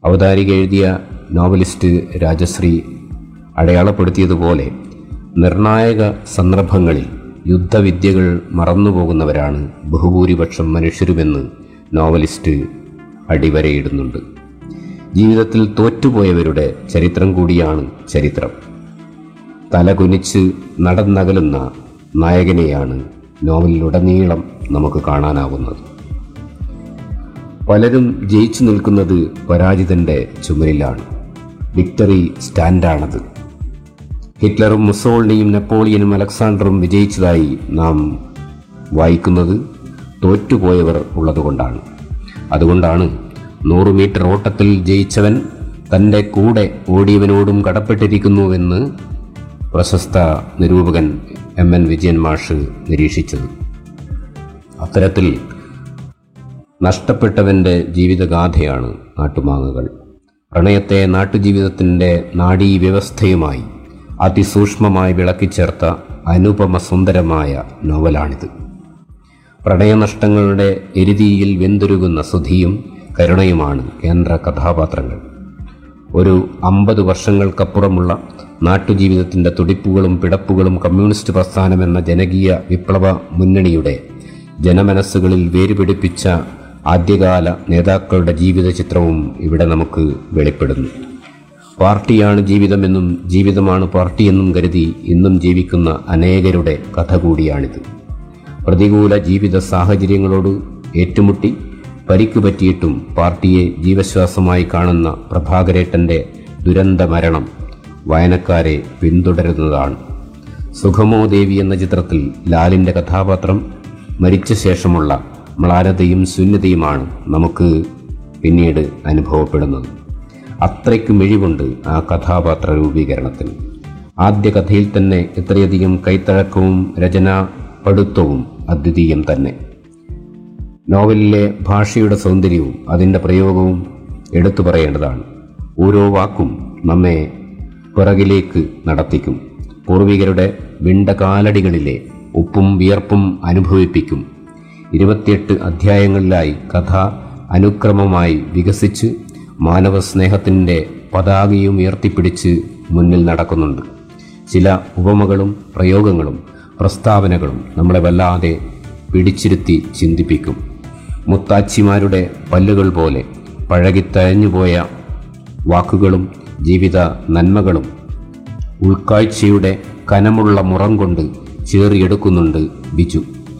അവതാരിക എഴുതിയ നോവലിസ്റ്റ് രാജശ്രീ അടയാളപ്പെടുത്തിയതുപോലെ നിർണായക സന്ദർഭങ്ങളിൽ യുദ്ധവിദ്യകൾ മറന്നുപോകുന്നവരാണ് ബഹുഭൂരിപക്ഷം മനുഷ്യരുമെന്ന് നോവലിസ്റ്റ് അടിവരയിടുന്നുണ്ട് ജീവിതത്തിൽ തോറ്റുപോയവരുടെ ചരിത്രം കൂടിയാണ് ചരിത്രം തലകുനിച്ച് നടന്നകലുന്ന നായകനെയാണ് നോവലിലുടനീളം നമുക്ക് കാണാനാവുന്നത് പലരും ജയിച്ചു നിൽക്കുന്നത് പരാജിതന്റെ ചുമലിലാണ് വിക്ടറി സ്റ്റാൻഡാണത് ഹിറ്റ്ലറും മുസോളിനിയും നെപ്പോളിയനും അലക്സാണ്ടറും വിജയിച്ചതായി നാം വായിക്കുന്നത് തോറ്റുപോയവർ ഉള്ളതുകൊണ്ടാണ് അതുകൊണ്ടാണ് നൂറ് മീറ്റർ ഓട്ടത്തിൽ ജയിച്ചവൻ തൻ്റെ കൂടെ ഓടിയവനോടും കടപ്പെട്ടിരിക്കുന്നുവെന്ന് പ്രശസ്ത നിരൂപകൻ എം എൻ വിജയൻ മാഷ് നിരീക്ഷിച്ചത് അത്തരത്തിൽ നഷ്ടപ്പെട്ടവൻ്റെ ജീവിതഗാഥയാണ് നാട്ടുമാങ്ങകൾ പ്രണയത്തെ നാട്ടുജീവിതത്തിൻ്റെ നാഡീ വ്യവസ്ഥയുമായി അതിസൂക്ഷ്മമായി വിളക്കിച്ചേർത്ത അനുപമ സുന്ദരമായ നോവലാണിത് പ്രണയനഷ്ടങ്ങളുടെ എരുതിയിൽ വെന്തുരുകുന്ന സുധിയും കരുണയുമാണ് കേന്ദ്ര കഥാപാത്രങ്ങൾ ഒരു അമ്പത് വർഷങ്ങൾക്കപ്പുറമുള്ള നാട്ടുജീവിതത്തിൻ്റെ തുടിപ്പുകളും പിടപ്പുകളും കമ്മ്യൂണിസ്റ്റ് പ്രസ്ഥാനം എന്ന ജനകീയ വിപ്ലവ മുന്നണിയുടെ ജനമനസ്സുകളിൽ വേരുപിടിപ്പിച്ച ആദ്യകാല നേതാക്കളുടെ ജീവിത ചിത്രവും ഇവിടെ നമുക്ക് വെളിപ്പെടുന്നു പാർട്ടിയാണ് ജീവിതമെന്നും ജീവിതമാണ് പാർട്ടിയെന്നും കരുതി ഇന്നും ജീവിക്കുന്ന അനേകരുടെ കഥ കൂടിയാണിത് പ്രതികൂല ജീവിത സാഹചര്യങ്ങളോട് ഏറ്റുമുട്ടി പരിക്കു പറ്റിയിട്ടും പാർട്ടിയെ ജീവശ്വാസമായി കാണുന്ന പ്രഭാകരേട്ടൻ്റെ ദുരന്ത മരണം വായനക്കാരെ പിന്തുടരുന്നതാണ് സുഖമോ ദേവി എന്ന ചിത്രത്തിൽ ലാലിൻ്റെ കഥാപാത്രം മരിച്ച ശേഷമുള്ള മ്ലാനതയും ശൂന്യതയുമാണ് നമുക്ക് പിന്നീട് അനുഭവപ്പെടുന്നത് അത്രയ്ക്ക് മിഴിവുണ്ട് ആ കഥാപാത്ര രൂപീകരണത്തിന് ആദ്യ കഥയിൽ തന്നെ ഇത്രയധികം കൈത്തഴക്കവും രചനാ പടുത്വവും അദ്വിതീയം തന്നെ നോവലിലെ ഭാഷയുടെ സൗന്ദര്യവും അതിൻ്റെ പ്രയോഗവും എടുത്തു പറയേണ്ടതാണ് ഓരോ വാക്കും നമ്മെ പിറകിലേക്ക് നടത്തിക്കും പൂർവികരുടെ വിണ്ട കാലടികളിലെ ഉപ്പും വിയർപ്പും അനുഭവിപ്പിക്കും ഇരുപത്തിയെട്ട് അധ്യായങ്ങളിലായി കഥ അനുക്രമമായി വികസിച്ച് മാനവ സ്നേഹത്തിൻ്റെ പതാകയും ഉയർത്തിപ്പിടിച്ച് മുന്നിൽ നടക്കുന്നുണ്ട് ചില ഉപമകളും പ്രയോഗങ്ങളും പ്രസ്താവനകളും നമ്മളെ വല്ലാതെ പിടിച്ചിരുത്തി ചിന്തിപ്പിക്കും മുത്താച്ചിമാരുടെ പല്ലുകൾ പോലെ പഴകിത്തഴഞ്ഞുപോയ വാക്കുകളും ജീവിത നന്മകളും ഉൾക്കാഴ്ചയുടെ കനമുള്ള മുറം കൊണ്ട് ചേറിയെടുക്കുന്നുണ്ട് ബിജു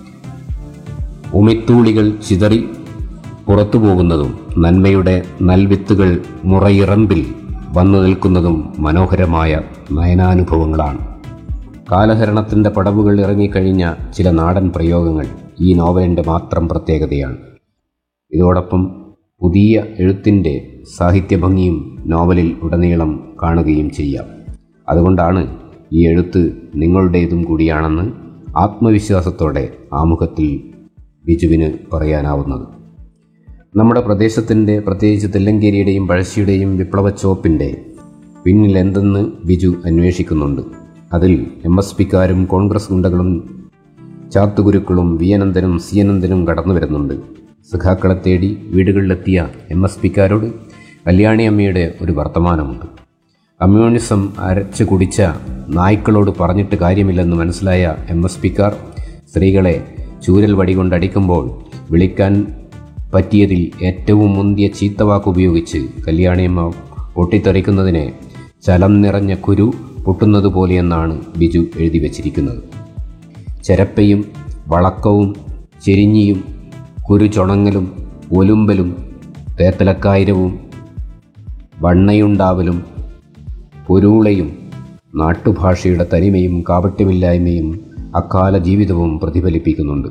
ഉമിത്തൂളികൾ ചിതറി പുറത്തു പോകുന്നതും നന്മയുടെ നൽവിത്തുകൾ മുറയിറമ്പിൽ വന്നു നിൽക്കുന്നതും മനോഹരമായ നയനാനുഭവങ്ങളാണ് കാലഹരണത്തിൻ്റെ പടവുകൾ ഇറങ്ങിക്കഴിഞ്ഞ ചില നാടൻ പ്രയോഗങ്ങൾ ഈ നോവലിൻ്റെ മാത്രം പ്രത്യേകതയാണ് ഇതോടൊപ്പം പുതിയ എഴുത്തിൻ്റെ സാഹിത്യഭംഗിയും നോവലിൽ ഉടനീളം കാണുകയും ചെയ്യാം അതുകൊണ്ടാണ് ഈ എഴുത്ത് നിങ്ങളുടേതും കൂടിയാണെന്ന് ആത്മവിശ്വാസത്തോടെ ആമുഖത്തിൽ ബിജുവിന് പറയാനാവുന്നത് നമ്മുടെ പ്രദേശത്തിൻ്റെ പ്രത്യേകിച്ച് തെല്ലങ്കേരിയുടെയും പഴശ്ശിയുടെയും വിപ്ലവച്ചോപ്പിൻ്റെ പിന്നിൽ എന്തെന്ന് ബിജു അന്വേഷിക്കുന്നുണ്ട് അതിൽ എം എസ് പിക്കാരും കോൺഗ്രസ് ഗുണ്ടകളും ചാത്തുകുരുക്കളും വി അനന്തനും സി അനന്തനും കടന്നു വരുന്നുണ്ട് സഖാക്കളെ തേടി വീടുകളിലെത്തിയ എം എസ് പിക്കാരോട് കല്യാണി അമ്മയുടെ ഒരു വർത്തമാനമുണ്ട് കമ്മ്യൂണിസം അരച്ചു കുടിച്ച നായ്ക്കളോട് പറഞ്ഞിട്ട് കാര്യമില്ലെന്ന് മനസ്സിലായ എം എസ് പിക്കാർ സ്ത്രീകളെ ചൂരൽ വടി കൊണ്ടടിക്കുമ്പോൾ വിളിക്കാൻ പറ്റിയതിൽ ഏറ്റവും മുന്തിയ ചീത്തവാക്ക് ഉപയോഗിച്ച് കല്യാണിയമ്മ പൊട്ടിത്തെറിക്കുന്നതിനെ ചലം നിറഞ്ഞ കുരു പൊട്ടുന്നത് പോലെയെന്നാണ് ബിജു എഴുതി വച്ചിരിക്കുന്നത് ചെരപ്പയും വളക്കവും ചെരിഞ്ഞിയും കുരു ചുണങ്ങലും ഒലുമ്പലും തേത്തലക്കായിരവും വണ്ണയുണ്ടാവലും പൊരൂളയും നാട്ടുഭാഷയുടെ തനിമയും കാപട്യമില്ലായ്മയും അക്കാല ജീവിതവും പ്രതിഫലിപ്പിക്കുന്നുണ്ട്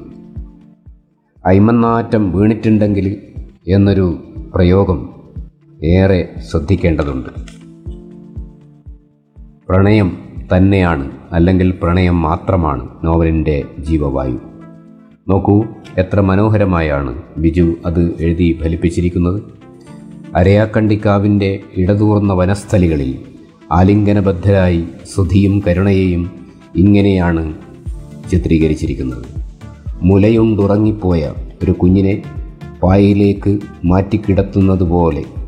അയ്മന്നാറ്റം വീണിട്ടുണ്ടെങ്കിൽ എന്നൊരു പ്രയോഗം ഏറെ ശ്രദ്ധിക്കേണ്ടതുണ്ട് പ്രണയം തന്നെയാണ് അല്ലെങ്കിൽ പ്രണയം മാത്രമാണ് നോവലിൻ്റെ ജീവവായു നോക്കൂ എത്ര മനോഹരമായാണ് ബിജു അത് എഴുതി ഫലിപ്പിച്ചിരിക്കുന്നത് അരയാക്കണ്ടിക്കാവിൻ്റെ ഇടതൂർന്ന വനസ്ഥലികളിൽ ആലിംഗനബദ്ധരായി സുധിയും കരുണയെയും ഇങ്ങനെയാണ് ചിത്രീകരിച്ചിരിക്കുന്നത് മുലയുണ്ടുറങ്ങിപ്പോയ ഒരു കുഞ്ഞിനെ പായയിലേക്ക് മാറ്റിക്കിടത്തുന്നതുപോലെ